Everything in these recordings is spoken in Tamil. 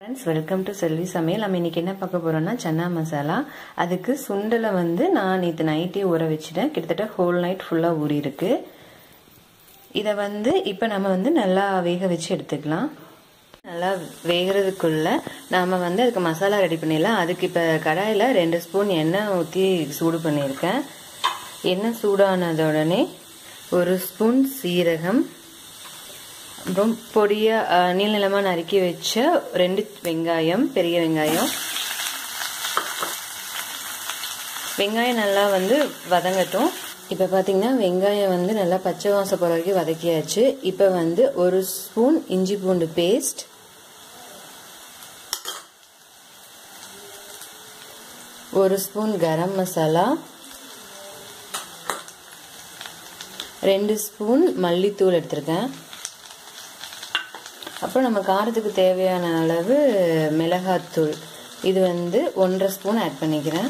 ஃப்ரெண்ட்ஸ் வெல்கம் டு செல்வி சமையல் நம்ம இன்னைக்கு என்ன பார்க்க போறோம்னா சன்னா மசாலா அதுக்கு சுண்டலை வந்து நான் நேற்று நைட்டே ஊற வச்சுட்டேன் கிட்டத்தட்ட ஹோல் நைட் ஃபுல்லாக ஊறி இருக்கு இதை வந்து இப்போ நம்ம வந்து நல்லா வேக வச்சு எடுத்துக்கலாம் நல்லா வேகிறதுக்குள்ள நாம் வந்து அதுக்கு மசாலா ரெடி பண்ணிடலாம் அதுக்கு இப்போ கடாயில் ரெண்டு ஸ்பூன் எண்ணெய் ஊற்றி சூடு பண்ணியிருக்கேன் எண்ணெய் சூடானதுடனே ஒரு ஸ்பூன் சீரகம் அப்புறம் பொடியாக நீள நிலமாக நறுக்கி வச்ச ரெண்டு வெங்காயம் பெரிய வெங்காயம் வெங்காயம் நல்லா வந்து வதங்கட்டும் இப்போ பார்த்தீங்கன்னா வெங்காயம் வந்து நல்லா பச்சை வாசம் போகிற வரைக்கும் வதக்கியாச்சு இப்போ வந்து ஒரு ஸ்பூன் இஞ்சி பூண்டு பேஸ்ட் ஒரு ஸ்பூன் கரம் மசாலா ரெண்டு ஸ்பூன் மல்லித்தூள் எடுத்திருக்கேன் அப்புறம் நம்ம காரத்துக்கு தேவையான அளவு மிளகாத்தூள் இது வந்து ஒன்றரை ஸ்பூன் ஆட் பண்ணிக்கிறேன்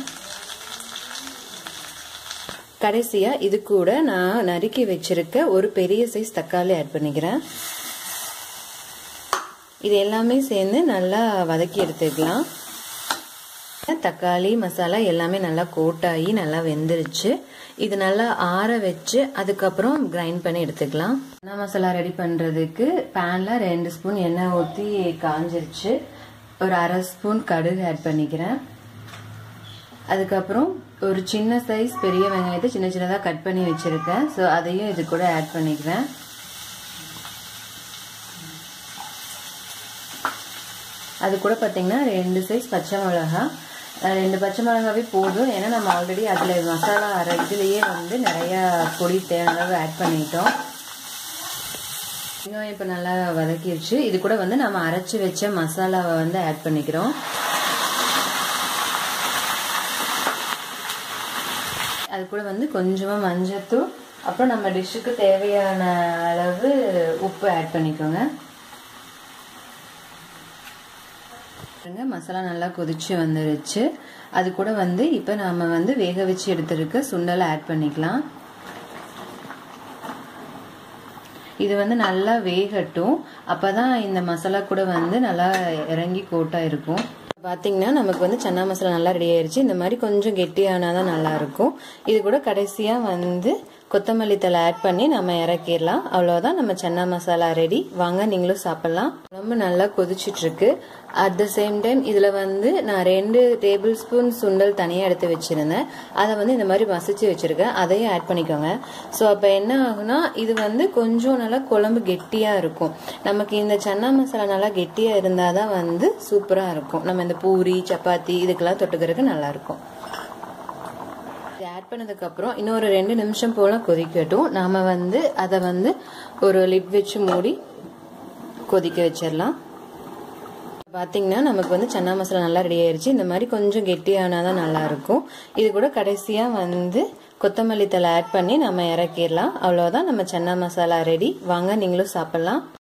கடைசியாக இது கூட நான் நறுக்கி வச்சிருக்க ஒரு பெரிய சைஸ் தக்காளி ஆட் பண்ணிக்கிறேன் இது எல்லாமே சேர்ந்து நல்லா வதக்கி எடுத்துக்கலாம் தக்காளி மசாலா எல்லாமே நல்லா கோட்டாகி நல்லா வெந்துருச்சு இது நல்லா ஆற வச்சு அதுக்கப்புறம் கிரைண்ட் பண்ணி எடுத்துக்கலாம் எண்ணெய் மசாலா ரெடி பண்ணுறதுக்கு பேனில் ரெண்டு ஸ்பூன் எண்ணெய் ஊற்றி காஞ்சிருச்சு ஒரு அரை ஸ்பூன் கடுகு ஆட் பண்ணிக்கிறேன் அதுக்கப்புறம் ஒரு சின்ன சைஸ் பெரிய வெங்காயத்தை சின்ன சின்னதாக கட் பண்ணி வச்சுருக்கேன் ஸோ அதையும் இது கூட ஆட் பண்ணிக்கிறேன் அது கூட பார்த்தீங்கன்னா ரெண்டு சைஸ் பச்சை மிளகா ரெண்டு பச்சை மிளகாவே போதும் ஏன்னா நம்ம ஆல்ரெடி அதில் மசாலா அரை இதுலேயே வந்து நிறையா பொடி தேவையான அளவு ஆட் பண்ணிட்டோம் வெங்காயம் இப்போ நல்லா வதக்கிடுச்சு இது கூட வந்து நம்ம அரைச்சி வச்ச மசாலாவை வந்து ஆட் பண்ணிக்கிறோம் அது கூட வந்து கொஞ்சமாக மஞ்சத்தூள் அப்புறம் நம்ம டிஷ்ஷுக்கு தேவையான அளவு உப்பு ஆட் பண்ணிக்கோங்க மசாலா நல்லா கொதிச்சு வந்துருச்சு அது கூட வந்து இப்போ நாம வந்து வேக வச்சு எடுத்துருக்க சுண்டலை ஆட் பண்ணிக்கலாம் இது வந்து நல்லா வேகட்டும் அப்பதான் இந்த மசாலா கூட வந்து நல்லா இறங்கி கோட்டா இருக்கும் பார்த்தீங்கன்னா நமக்கு வந்து சன்னா மசாலா நல்லா ரெடி ஆயிருச்சு இந்த மாதிரி கொஞ்சம் கெட்டியானால் தான் நல்லா இருக்கும் இது கூட கடைசியாக வந்து கொத்தமல்லி தலை ஆட் பண்ணி நம்ம இறக்கிடலாம் அவ்வளோதான் நம்ம சன்னா மசாலா ரெடி வாங்க நீங்களும் சாப்பிட்லாம் ரொம்ப நல்லா கொதிச்சிட்டு இருக்கு அட் த சேம் டைம் இதில் வந்து நான் ரெண்டு டேபிள் ஸ்பூன் சுண்டல் தனியாக எடுத்து வச்சுருந்தேன் அதை வந்து இந்த மாதிரி மசிச்சு வச்சுருக்கேன் அதையும் ஆட் பண்ணிக்கோங்க ஸோ அப்போ என்ன ஆகுனா இது வந்து கொஞ்சம் நல்லா குழம்பு கெட்டியாக இருக்கும் நமக்கு இந்த சன்னா மசாலா நல்லா கெட்டியாக இருந்தால் தான் வந்து சூப்பராக இருக்கும் நம்ம இந்த பூரி சப்பாத்தி இதுக்கெல்லாம் தொட்டுக்கிறதுக்கு நல்லாயிருக்கும் இது ஆட் பண்ணதுக்கப்புறம் இன்னொரு ரெண்டு நிமிஷம் போல் கொதிக்கட்டும் நாம் வந்து அதை வந்து ஒரு லிட் வச்சு மூடி கொதிக்க வச்சிடலாம் பார்த்தீங்கன்னா நமக்கு வந்து சன்னா மசாலா நல்லா ரெடி ஆயிருச்சு இந்த மாதிரி கொஞ்சம் கெட்டியானால் தான் நல்லாயிருக்கும் இது கூட கடைசியாக வந்து கொத்தமல்லி தலை ஆட் பண்ணி நம்ம இறக்கிடலாம் அவ்வளோதான் நம்ம சன்னா மசாலா ரெடி வாங்க நீங்களும் சாப்பிட்லாம்